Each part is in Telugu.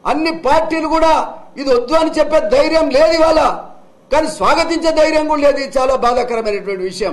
అన్ని పార్టీలు కూడా ఇది వద్దు అని చెప్పే ధైర్యం లేదు ఇవాళ కానీ స్వాగతించే ధైర్యం కూడా లేదు ఇది చాలా బాధాకరమైనటువంటి విషయం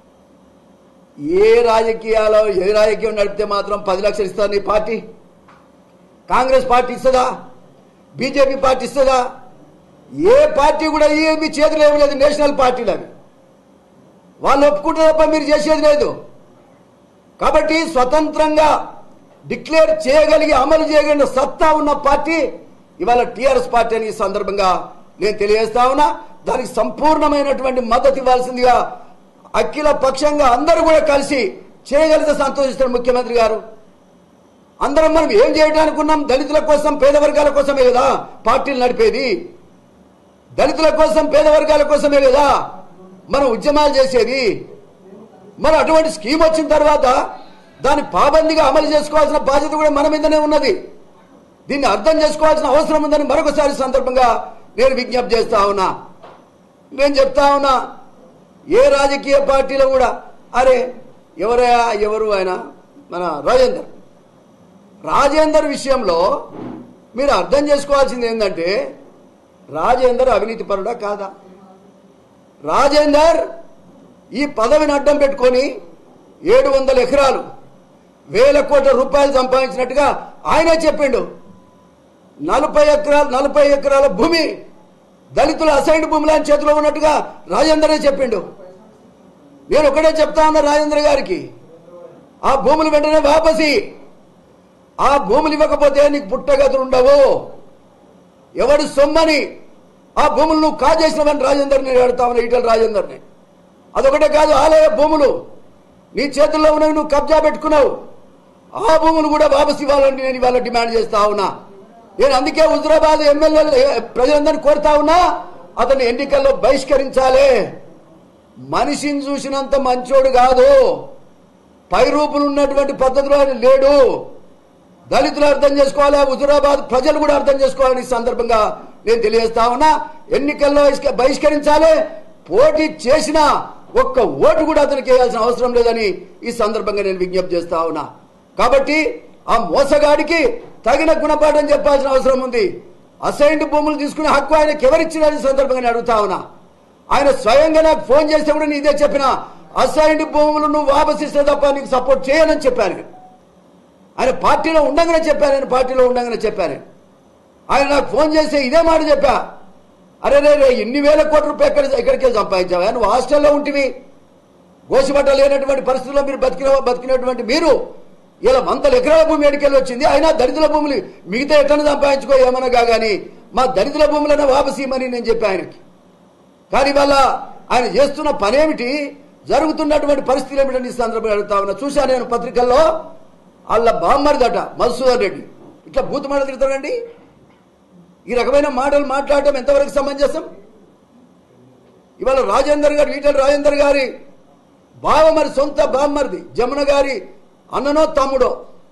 ఏ రాజకీయాలో ఏ రాజకీయం నడిపితే మాత్రం పది లక్షలు ఇస్తారు నీ పార్టీ కాంగ్రెస్ పార్టీ ఇస్తుందా బీజేపీ పార్టీ ఇస్తుందా ఏ పార్టీ కూడా ఈ మీ చేతిలో ఏమి లేదు నేషనల్ పార్టీలు అవి వాళ్ళు ఒప్పుకుంటే తప్ప మీరు చేసేది లేదు కాబట్టి స్వతంత్రంగా డిక్లేర్ చేయగలిగి అమలు చేయగలిగిన సత్తా ఉన్న పార్టీ ఇవాళ టీఆర్ఎస్ పార్టీ అని ఈ సందర్భంగా నేను తెలియజేస్తా ఉన్నా దానికి సంపూర్ణమైనటువంటి మద్దతు ఇవ్వాల్సిందిగా అఖిల పక్షంగా అందరూ కూడా కలిసి చేయగలిగితే సంతోషిస్తారు ముఖ్యమంత్రి గారు అందరం మనం ఏం చేయడానికి ఉన్నాం దళితుల కోసం పేద వర్గాల కోసమే కదా పార్టీలు నడిపేది దళితుల కోసం పేద వర్గాల కోసమే కదా మనం ఉద్యమాలు చేసేది మరి అటువంటి స్కీమ్ వచ్చిన తర్వాత దాన్ని పాబందిగా అమలు చేసుకోవాల్సిన బాధ్యత కూడా మన మీదనే ఉన్నది దీన్ని అర్థం చేసుకోవాల్సిన అవసరం ఉందని మరొకసారి సందర్భంగా నేను విజ్ఞప్తి చేస్తా ఉన్నా నేను చెప్తా ఉన్నా ఏ రాజకీయ పార్టీలో కూడా అరే ఎవరయా ఎవరు ఆయన మన రాజేందర్ రాజేందర్ విషయంలో మీరు అర్థం చేసుకోవాల్సింది ఏంటంటే రాజేందర్ అవినీతి పరుడా కాదా రాజేందర్ ఈ పదవిని అడ్డం పెట్టుకొని ఏడు వందల ఎకరాలు వేల కోట్ల రూపాయలు సంపాదించినట్టుగా ఆయనే చెప్పిండు నలభై ఎకరాలు నలభై ఎకరాల భూమి దళితుల అసైన్డ్ భూములు ఆయన చేతిలో ఉన్నట్టుగా రాజేందరే చెప్పిండు నేను ఒకటే చెప్తా ఉన్నా రాజేంద్ర గారికి ఆ భూములు వెంటనే వాపసి ఆ భూములు ఇవ్వకపోతే నీకు పుట్టగతులు ఉండవు ఎవడు సొమ్మని ఆ భూములు నువ్వు కాజేసినవని రాజేందర్ని అడుగుతా ఉన్నా ఈటల రాజేందర్ని అదొకటే కాదు ఆలయ భూములు నీ చేతుల్లో ఉన్నవి నువ్వు కబ్జా పెట్టుకున్నావు ఆ భూములు కూడా వాపసు ఇవ్వాలని నేను ఇవాళ డిమాండ్ చేస్తా ఉన్నా నేను అందుకే హుజురాబాద్ ఎమ్మెల్యే ప్రజలందరినీ కోరుతా ఉన్నా అతన్ని ఎన్నికల్లో బహిష్కరించాలి మనిషిని చూసినంత మంచోడు కాదు పై రూపులు ఉన్నటువంటి పద్ధతిలో ఆయన లేడు దళితులు అర్థం చేసుకోవాలి హుజురాబాద్ ప్రజలు కూడా అర్థం చేసుకోవాలని ఈ సందర్భంగా నేను తెలియజేస్తా ఉన్నా ఎన్నికల్లో ఇసుక- బహిష్కరించాలి పోటీ చేసిన ఒక్క ఓటు కూడా అతనికి వేయాల్సిన అవసరం లేదని ఈ సందర్భంగా నేను విజ్ఞప్తి చేస్తా ఉన్నా కాబట్టి ఆ మోసగాడికి తగిన గుణపాఠం చెప్పాల్సిన అవసరం ఉంది అసైన్డ్ భూములు తీసుకునే హక్కు ఆయనకి ఎవరిచ్చినారని ఈ సందర్భంగా నేను అడుగుతా ఉన్నా ఆయన స్వయంగా నాకు ఫోన్ చేస్తే కూడా నేను ఇదే చెప్పిన అసైన్డ్ భూములు నువ్వు వాపసిస్తే తప్ప నీకు సపోర్ట్ చేయనని చెప్పాను ఆయన పార్టీలో ఉండగానే చెప్పాను ఆయన పార్టీలో ఉండగానే చెప్పాను ఆయన నాకు ఫోన్ చేస్తే ఇదే మాట చెప్పా అరే రే రే ఇన్ని వేల కోట్ల రూపాయలు ఎక్కడ ఎక్కడికి సంపాదించావా నువ్వు హాస్టల్లో ఉంటివి గోసిబట్ట లేనటువంటి పరిస్థితుల్లో మీరు బతికిన బతికినటువంటి మీరు ఇలా వందల ఎకరాల భూమి ఎడికెళ్ళి వచ్చింది అయినా దళితుల భూములు మిగతా ఎట్లా సంపాదించుకో ఏమనగా కానీ మా దళితుల భూములను వాపసు ఇమ్మని నేను చెప్పా ఆయనకి కానీ వాళ్ళ ఆయన చేస్తున్న పనేమిటి జరుగుతున్నటువంటి పరిస్థితులు ఏమిటని ఈ సందర్భంగా అడుగుతా ఉన్నా చూశా నేను పత్రికల్లో వాళ్ళ బామ్మరిదట మధుసూదన్ రెడ్డి ఇట్లా బూత్ మాటలు తిడతాడండి ఈ రకమైన మాటలు మాట్లాడటం ఎంతవరకు సమంజసం ఇవాళ రాజేందర్ గారు ఈటల రాజేందర్ గారి బావ మరి సొంత బామ్మరిది జమున గారి అన్ననో తమ్ముడో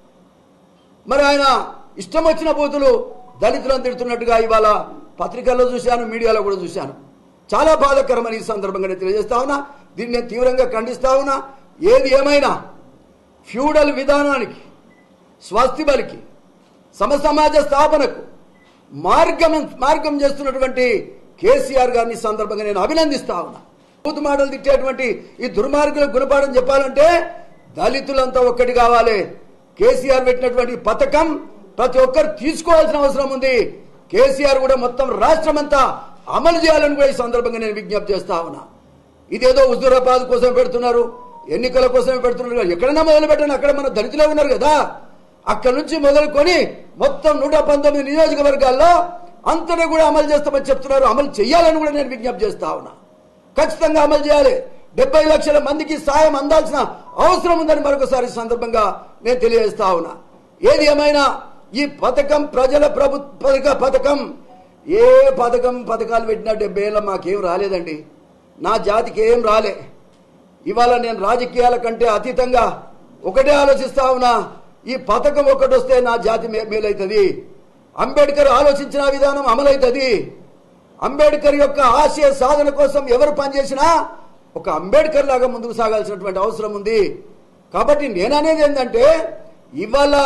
మరి ఆయన ఇష్టం వచ్చిన బూతులు దళితులను తిడుతున్నట్టుగా ఇవాళ పత్రికల్లో చూశాను మీడియాలో కూడా చూశాను చాలా బాధాకరమని ఈ సందర్భంగా నేను తెలియజేస్తా ఉన్నా దీన్ని నేను తీవ్రంగా ఖండిస్తా ఉన్నా ఏది ఏమైనా ఫ్యూడల్ విధానానికి స్వస్తి బలికి సమసమాజ స్థాపనకు మార్గం మార్గం చేస్తున్నటువంటి కేసీఆర్ గారిని ఈ సందర్భంగా నేను అభినందిస్తా ఉన్నా బూతు మాటలు తిట్టేటువంటి ఈ దుర్మార్గులకు గుణపాఠం చెప్పాలంటే దళితులంతా ఒక్కటి కావాలి కేసీఆర్ పెట్టినటువంటి పథకం ప్రతి ఒక్కరు తీసుకోవాల్సిన అవసరం ఉంది కేసీఆర్ కూడా మొత్తం రాష్ట్రం అంతా అమలు చేయాలని కూడా ఈ సందర్భంగా నేను విజ్ఞప్తి చేస్తా ఉన్నా ఇదేదో హుజూరాబాద్ కోసం పెడుతున్నారు ఎన్నికల కోసమే పెడుతున్నారు కదా. ఎక్కడైనా మొదలు పెట్టండి అక్కడ మన దళితులే ఉన్నారు కదా అక్కడ నుంచి మొదలుకొని మొత్తం నూట పంతొమ్మిది నియోజకవర్గాల్లో అంతటా కూడా అమలు చేస్తామని చెప్తున్నారు అమలు చేయాలని కూడా నేను విజ్ఞప్తి చేస్తా ఉన్నా ఖచ్చితంగా అమలు చేయాలి డెబ్బై లక్షల మందికి సాయం అందాల్సిన అవసరం ఉందని మరొకసారి ఈ సందర్భంగా నేను తెలియజేస్తా ఉన్నా ఏది ఏమైనా ఈ పథకం ప్రజల ప్రభుత్వ పథకం ఏ పథకం పథకాలు పెట్టినా డెబ్బై ఏళ్ళ మాకేం రాలేదండి నా జాతికి ఏం రాలే ఇవాళ నేను రాజకీయాల కంటే అతీతంగా ఒకటే ఆలోచిస్తా ఉన్నా ఈ పథకం ఒకటి వస్తే నా జాతి మే- మేలైతుంది అంబేద్కర్ ఆలోచించిన విధానం అమలవుతుంది అంబేద్కర్ యొక్క ఆశయ సాధన కోసం ఎవరు పనిచేసినా ఒక అంబేద్కర్ లాగా ముందుకు సాగాల్సినటువంటి అవసరం ఉంది కాబట్టి నేను అనేది ఏంటంటే ఇవాళ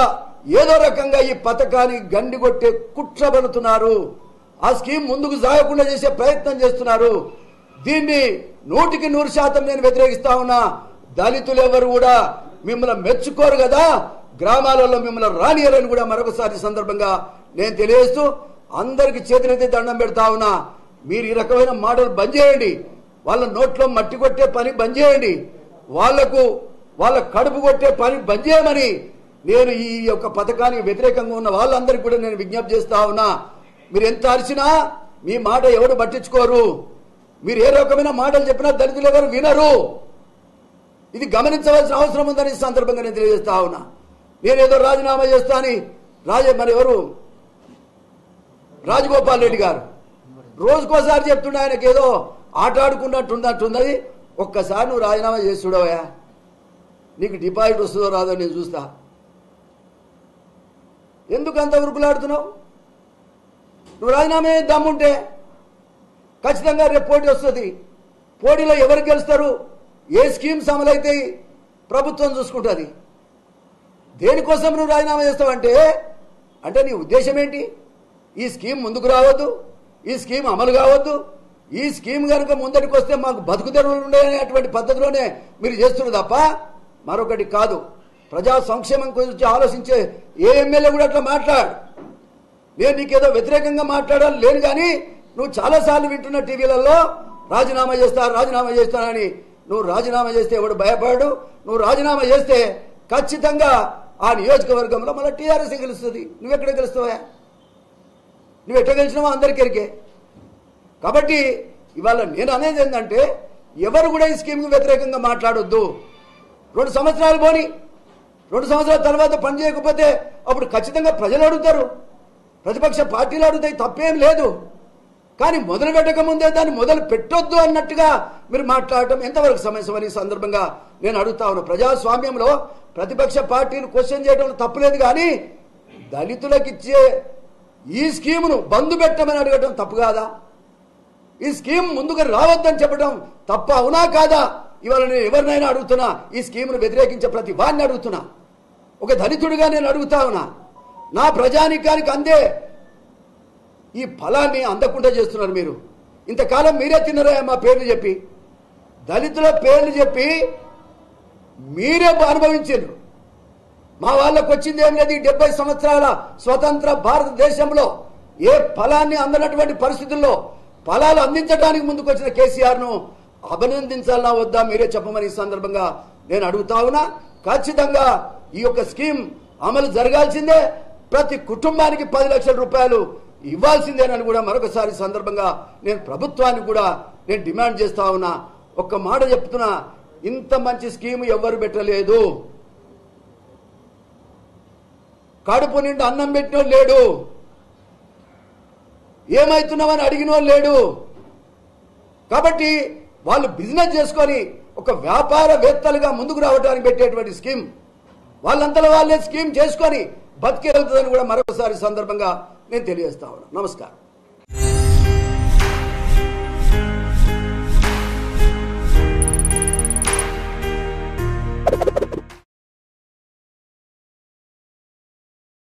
ఏదో రకంగా ఈ పథకాన్ని గండి కొట్టే కుట్ర పడుతున్నారు ఆ స్కీమ్ ముందుకు సాగకుండా చేసే ప్రయత్నం చేస్తున్నారు దీన్ని నూటికి నూరు శాతం నేను వ్యతిరేకిస్తా ఉన్నా దళితులు ఎవరు కూడా మిమ్మల్ని మెచ్చుకోరు కదా గ్రామాలలో మిమ్మల్ని రానియరని కూడా మరొకసారి ఈ సందర్భంగా నేను తెలియజేస్తూ అందరికి చేతులైతే దండం పెడతా ఉన్నా మీరు ఈ రకమైన మాటలు బంద్ చేయండి వాళ్ళ నోట్లో మట్టి కొట్టే పని బంద్ చేయండి వాళ్లకు వాళ్ళ కడుపు కొట్టే పని బంద్ చేయమని నేను ఈ యొక్క పథకానికి వ్యతిరేకంగా ఉన్న వాళ్ళందరికీ కూడా నేను విజ్ఞప్తి చేస్తా ఉన్నా మీరు ఎంత అరిచినా మీ మాట ఎవరు పట్టించుకోరు మీరు ఏ రకమైన మాటలు చెప్పినా దళితులు ఎవరు వినరు ఇది గమనించవలసిన అవసరం ఉందని ఈ సందర్భంగా నేను తెలియజేస్తా ఉన్నా నేనేదో రాజీనామా చేస్తా అని రాజ మరి ఎవరు రాజగోపాల్ రెడ్డి గారు రోజుకోసారి చెప్తుండే ఆయనకి ఏదో ఆట ఆడుకున్నట్టున్నట్టున్నది ఒక్కసారి నువ్వు రాజీనామా చేసి చూడవయా నీకు డిపాజిట్ వస్తుందో రాదో నేను చూస్తా ఎందుకు అంత ఉరుకులాడుతున్నావు నువ్వు రాజీనామా చేసి దమ్ముంటే ఖచ్చితంగా రేపు పోటీ వస్తుంది పోటీలో ఎవరు గెలుస్తారు ఏ స్కీమ్స్ అమలైతాయి ప్రభుత్వం చూసుకుంటుంది దేనికోసం నువ్వు రాజీనామా చేస్తావంటే అంటే నీ ఉద్దేశం ఏంటి ఈ స్కీమ్ ముందుకు రావద్దు ఈ స్కీమ్ అమలు కావద్దు ఈ స్కీమ్ కనుక ముందరికి వస్తే మాకు బతుకు తెరువులు ఉండేటువంటి పద్ధతిలోనే మీరు చేస్తున్నారు తప్ప మరొకటి కాదు ప్రజా సంక్షేమం గురించి ఆలోచించే ఏ ఎమ్మెల్యే కూడా అట్లా మాట్లాడు నేను నీకేదో వ్యతిరేకంగా మాట్లాడాలి లేను కానీ నువ్వు చాలాసార్లు వింటున్న టీవీలలో రాజీనామా చేస్తా రాజీనామా చేస్తానని నువ్వు రాజీనామా చేస్తే ఎవడు భయపడు నువ్వు రాజీనామా చేస్తే ఖచ్చితంగా ఆ నియోజకవర్గంలో మళ్ళీ టీఆర్ఎస్ గెలుస్తుంది నువ్వెక్కడ గెలుస్తావా నువ్వు ఎట్లా గెలిచినావో అందరికీ ఎరికే కాబట్టి ఇవాళ నేను అనేది ఏంటంటే ఎవరు కూడా ఈ స్కీమ్కి వ్యతిరేకంగా మాట్లాడొద్దు రెండు సంవత్సరాలు పోని రెండు సంవత్సరాల తర్వాత పని చేయకపోతే అప్పుడు ఖచ్చితంగా ప్రజలు అడుగుతారు ప్రతిపక్ష పార్టీలు అడుగుతాయి తప్పేం లేదు కానీ మొదలు పెట్టక ముందే దాన్ని మొదలు పెట్టొద్దు అన్నట్టుగా మీరు మాట్లాడటం ఎంతవరకు సమస్య ఈ సందర్భంగా నేను అడుగుతా ఉన్నా ప్రజాస్వామ్యంలో ప్రతిపక్ష పార్టీలు క్వశ్చన్ చేయడంలో తప్పులేదు కానీ దళితులకు ఇచ్చే ఈ స్కీమును బంధు పెట్టమని అడగటం తప్పు కాదా ఈ స్కీమ్ ముందుకు రావద్దని చెప్పడం తప్ప అవునా కాదా ఇవాళ నేను ఎవరినైనా అడుగుతున్నా ఈ స్కీమ్ను వ్యతిరేకించే ప్రతి వారిని అడుగుతున్నా ఒక దళితుడిగా నేను అడుగుతా ఉన్నా నా ప్రజానికానికి అందే ఈ ఫలాన్ని అందకుండా చేస్తున్నారు మీరు ఇంతకాలం మీరే తిన్నారా మా పేర్లు చెప్పి దళితుల పేర్లు చెప్పి మీరే అనుభవించారు మా వాళ్ళకు వచ్చింది ఏం లేదు ఈ డెబ్బై సంవత్సరాల స్వతంత్ర భారతదేశంలో ఏ ఫలాన్ని అందనటువంటి పరిస్థితుల్లో ఫలాలు అందించడానికి ముందుకు వచ్చిన కేసీఆర్ ను అభినందించాలన్నా వద్దా మీరే చెప్పమని ఈ సందర్భంగా నేను అడుగుతా ఉన్నా ఖచ్చితంగా ఈ యొక్క స్కీమ్ అమలు జరగాల్సిందే ప్రతి కుటుంబానికి పది లక్షల రూపాయలు ఇవ్వాల్సిందేనని కూడా మరొకసారి ఈ సందర్భంగా నేను ప్రభుత్వానికి కూడా నేను డిమాండ్ చేస్తా ఉన్నా ఒక్క మాట చెప్తున్నా ఇంత మంచి స్కీమ్ ఎవ్వరు పెట్టలేదు కడుపు నిండా అన్నం పెట్టినోడు లేడు ఏమైతున్నామని అడిగినోడు లేడు కాబట్టి వాళ్ళు బిజినెస్ చేసుకొని ఒక వ్యాపారవేత్తలుగా ముందుకు రావడానికి పెట్టేటువంటి స్కీమ్ వాళ్ళంతలో వాళ్ళే స్కీమ్ చేసుకొని బతికేళ్తుందని కూడా మరొకసారి సందర్భంగా నేను తెలియజేస్తా ఉన్నాను నమస్కారం